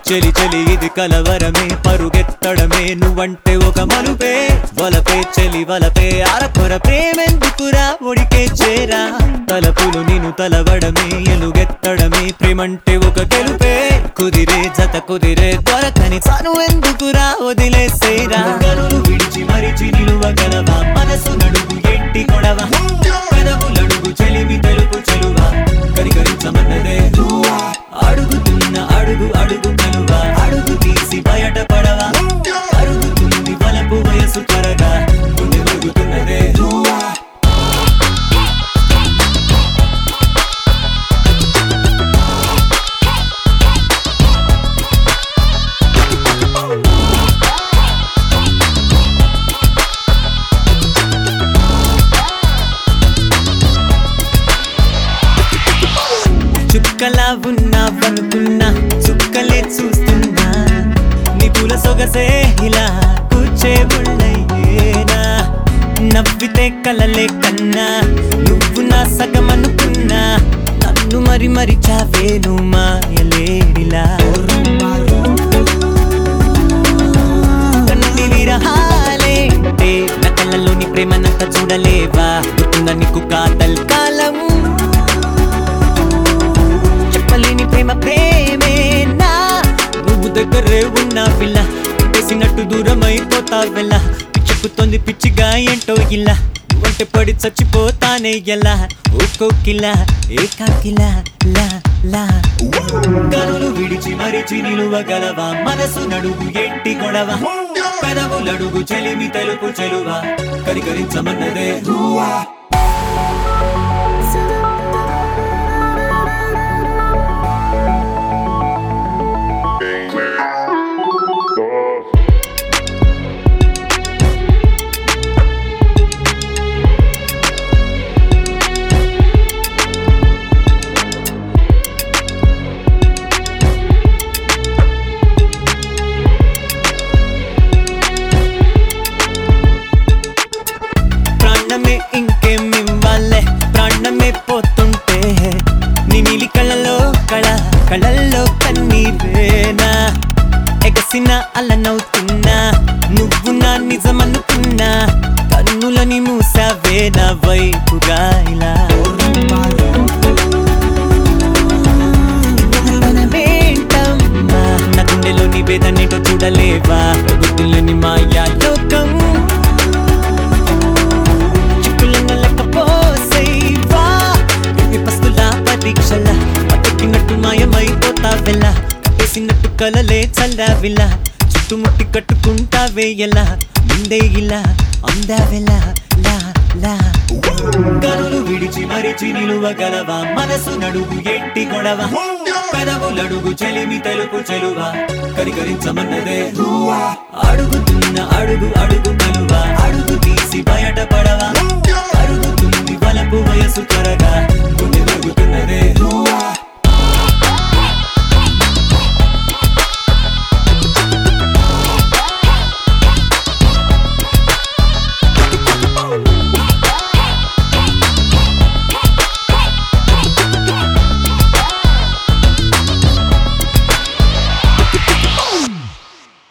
చెలి చెలి ఇది కలవరమే పరుగెత్తడమే నువ్వంటే ఒక మలుపే వలపే చెలి వలపే అరకొర ప్రేమెందుకురా ఒడికే చేరా తలపులు నిన్ను తలవడమే ఎలుగెత్తడమే ప్రేమంటే ఒక గెలుపే కుదిరే జత కుదిరే దొరకని చను ఎందుకురా వదిలేసేరా గనులు విడిచి మరిచి నిలువగలవా మనసు నడుగు ఎట్టి కొడవ పెదవులడుగు చెలిమి తెలుపు చెలువా కరికరించమన్నదే నువ్వా అడుగుతున్న అడుగు అడుగు కలువా అడుగు తీసి బయట పడవా అరుగుతుంది వలపు వయసు త్వరగా గుండె మరుగుతున్నదే నువ్వా చుక్కలా ఉన్నావనుకున్నా చుక్కలే చూస్తున్నా నీ పూల సొగసే ఇలా కూర్చే బుళ్ళయ్యేనా నవ్వితే కలలే కన్నా నువ్వు నా సగమనుకున్నా నన్ను మరి మరి చావేను మాయలేడిలా కన్నుని విరహాలేంటే నా కళ్ళలోని ప్రేమనంత చూడలేవా గుర్తుందా నీకు కాతల్ కాలం చెప్పలేని ప్రేమ ప్రేమేనా నువ్వు దగ్గరే ఉన్నా పిల్ల పెట్టేసినట్టు దూరం అయిపోతా వెళ్ళ పిచ్చెక్కుతోంది పిచ్చిగా ఏంటో ఇలా వంట పడి చచ్చిపోతానే ఎలా ఒక్కొక్కిలా ఏకాకిలా లా లా కనులు విడిచి మరిచి నిలువగలవా మనసు నడుగు ఎట్టి గొడవ పెదవులడుగు చెలిమి తెలుపు చెలువా కరికరించమన్నదే నువ్వా ప్రాణమే ఇంకేమివ్వాలే ప్రాణమే పోతుంటే నీ నీలి కళ్ళలో కళ కళల్లో కన్నీరేనా ఎగసిన అలనవుతున్నా నువ్వు నా నిజమనుకున్నా కన్నులని మూసావే నా వైపుగా ఇలా మనమేంటమ్మా? నా గుండెలోని వేదనేటో చూడలేవా గుర్తులోని మాయా లోకం చిక్కులన్న లెక్క పోసేవా ఇవి పస్తుల పరీక్షల పట్టుకినట్టు మాయమైపోతావెలా కట్టేసినట్టు కలలే చల్లావిలా చుట్టుముట్టి కట్టుకుంటావే ఎలా ముందే ఇలా అందావెలా లా లా కనులు విడిచి మరిచి నిలువగలవా మనసు నడుగు ఎట్టి గొడవ పెదవులడుగు చెలిమి తెలుపు చెలువా కరికరించమన్నదే నువ్వా అడుగుతున్న అడుగు అడుగు కలువా అడుగు తీసి బయట పడవా అరుగుతుంది వలపు వయసు త్వరగా గుండె మరుగుతున్నదే నువ్వా